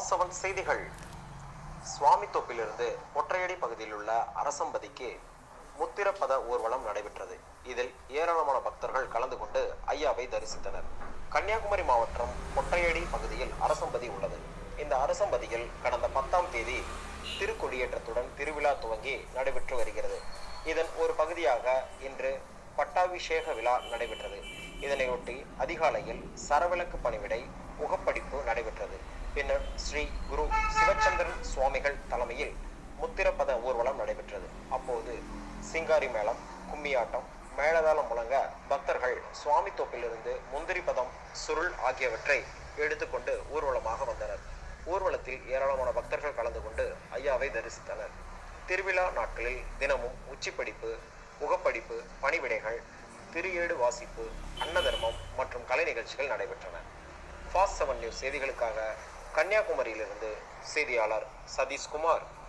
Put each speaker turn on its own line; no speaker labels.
fast seven செய்திகள் சுவாமித்தோப்பிலிருந்து ஒற்றையடி பகுதியில் உள்ள அரசம்பதிக்கு முத்திரப்பத ஊர்வலம் நடைபெற்றது இதில் ஏராளமான பக்தர்கள் கலந்து கொண்டு ஐயாவை தரிசித்தனர் கன்னியாகுமரி மாவட்டம் ஒற்றையடி பகுதியில் அரசம்பதி உள்ளது இந்த அரசம்பதியில் கடந்த பத்தாம் தேதி திருக்கொடியேற்றத்துடன் திருவிழா துவங்கி நடைபெற்று வருகிறது இதன் ஒரு பகுதியாக இன்று பட்டாபிஷேக விழா நடைபெற்றது இதனையொட்டி அதிகாலையில் சரவிளக்கு பணிவிடை முகப்படிப்பு நடைபெற்றது பின்னர் ஸ்ரீ குரு சிவச்சந்திரன் சுவாமிகள் தலைமையில் முத்திரப்பத ஊர்வலம் நடைபெற்றது அப்போது சிங்காரி மேளம் கும்மியாட்டம் மேளதாளம் முழங்க பக்தர்கள் சுவாமி தோப்பிலிருந்து முந்திரி பதம் சுருள் ஆகியவற்றை எடுத்துக்கொண்டு ஊர்வலமாக வந்தனர் ஊர்வலத்தில் ஏராளமான பக்தர்கள் கலந்து கொண்டு ஐயாவை தரிசித்தனர் திருவிழா நாட்களில் தினமும் உச்சிப்படிப்பு முகப்படிப்பு பணிவிடைகள் திரியேடு வாசிப்பு அன்னதர்மம் மற்றும் கலை நிகழ்ச்சிகள் நடைபெற்றன ஃபாஸ்ட் செவன் நியூஸ் செய்திகளுக்காக கன்னியாகுமரியிலிருந்து செய்தியாளர் சதீஷ்குமார்